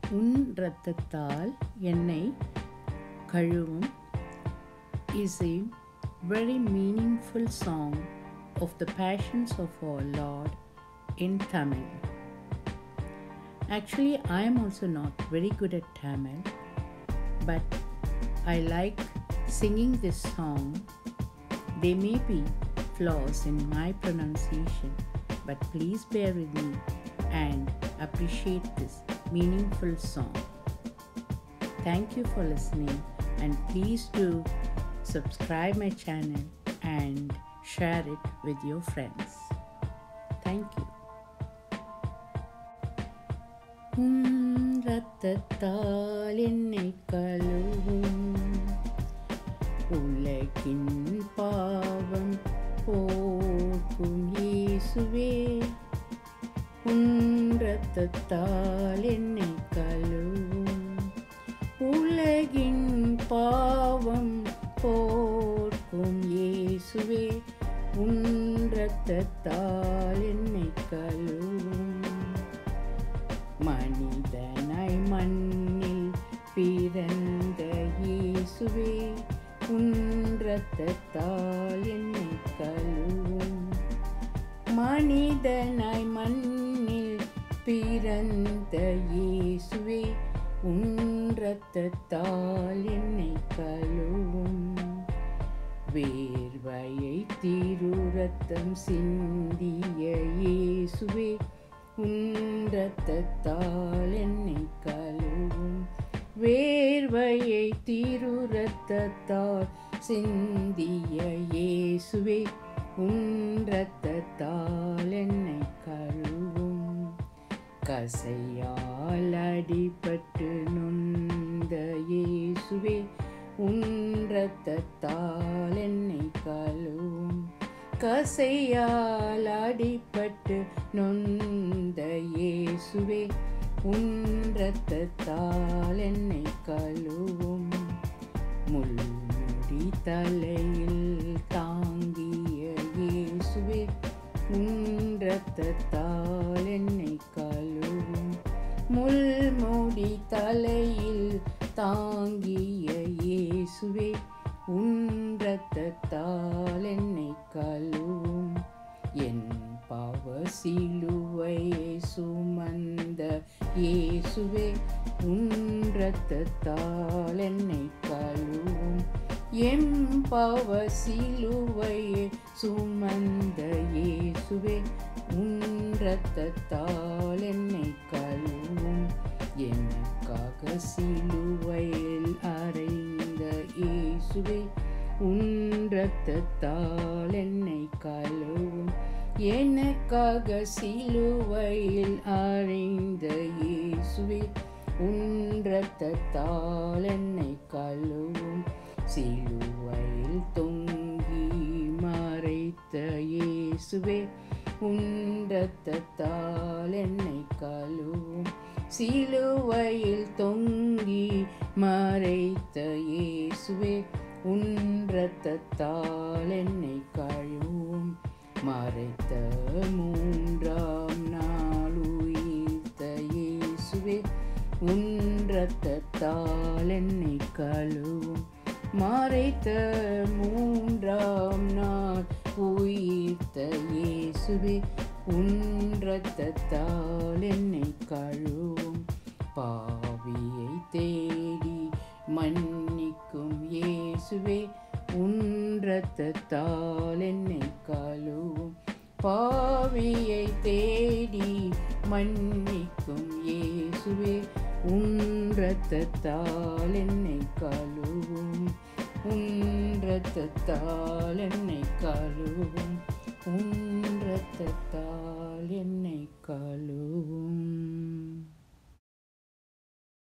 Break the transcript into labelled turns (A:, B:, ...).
A: உன் இரத்தத்தால் என்னை கழுவும் is a very meaningful song of the passions of our Lord in Tamil. Actually, I am also not very good at Tamil, but I like singing this song. There may be flaws in my pronunciation, but please bear with me and appreciate this meaningful song. Thank you for listening, and please do subscribe my channel and share it with your friends. Thank you. உம் ரத்தத்தால் என்னை கழுவும் உலகின் பாவம் போக்கும் இயேசுவே உன் ரத்தத்தால் என்னை கழுவும் உலகின் பாவம் போக்கும் இயேசுவே உன் ரத்தத்தால் என்னை கழுவும் மனிதனாய் மண்ணில் பிறந்த இயேசுவே உன் ரத்தத்தால் என்னை கழுவும் மனிதனாய் மண்ணில் பிறந்த இயேசுவே உன் ரத்தத்தால் என்னை கழுவும் வேர்வையை திரு ரத்தம் சிந்திய இயேசுவே உன் ரத்தத்தால் என்னை கழுவும் வேர்வையை திரு ரத்தத்தால் சிந்திய இயேசுவே உன் ரத்தத்தால் என்னை கழுவும் கசையால் அடிபட்டு நொந்த இயேசுவே உன் ரத்தத்தால் என்னை கழுவும் கசையால் அடிபட்டு நொந்த இயேசுவே உன் ரத்தத்தால் என்னை கழுவும் முள்முடி தலையில் தாங்கிய இயேசுவே உன் ரத்தத்தால் என்னை கழுவும் முள்முடி தலையில் தாங்கிய இயேசுவே உன் ரத்தத்தால் என்னை கழுவும் என் பாவ சிலுவையை சுமந்த இயேசுவே உன் ரத்தத்தால் என்னை கழுவும் எம் பாவ சிலுவையை சுமந்த இயேசுவே உன் ரத்தத்தால் என்னை கழுவும் எனக்காக சிலுவையில் அறைந்த இயேசுவே உன் ரத்தத்தால் என்னை கழுவும் எனக்காக சிலுவையில் அறைந்த இயேசுவே உன் ரத்தத்தால் என்னை கழுவும் சிலுவையில் தொங்கி மறைத்த இயேசுவே உன் ரத்தத்தால் என்னை கழுவும் சிலுவையில் தொங்கி மறைத்த இயேசுவே உன் ரத்தத்தால் என்னை கழுவும் மறைத்த மூன்றாம் நாள் உயிர்த்த இயேசுவே உன் ரத்தத்தால் என்னை கழுவும் மறைத்த மூன்றாம் நாள் உயிர்த்த இயேசுவே உன் ரத்தத்தால் என்னை கழுவும் பாவியை தேடி மன்னிக்கும் இயேசுவே உன் ரத்தத்தால் என்னை கழுவும் பாவியை தேடி மன்னிக்கும் இயேசுவே உன் ரத்தத்தால் என்னை கழுவும் உன் ரத்தத்தால் என்னை கழுவும் உன் ரத்தத்தால் என்னை கழுவும்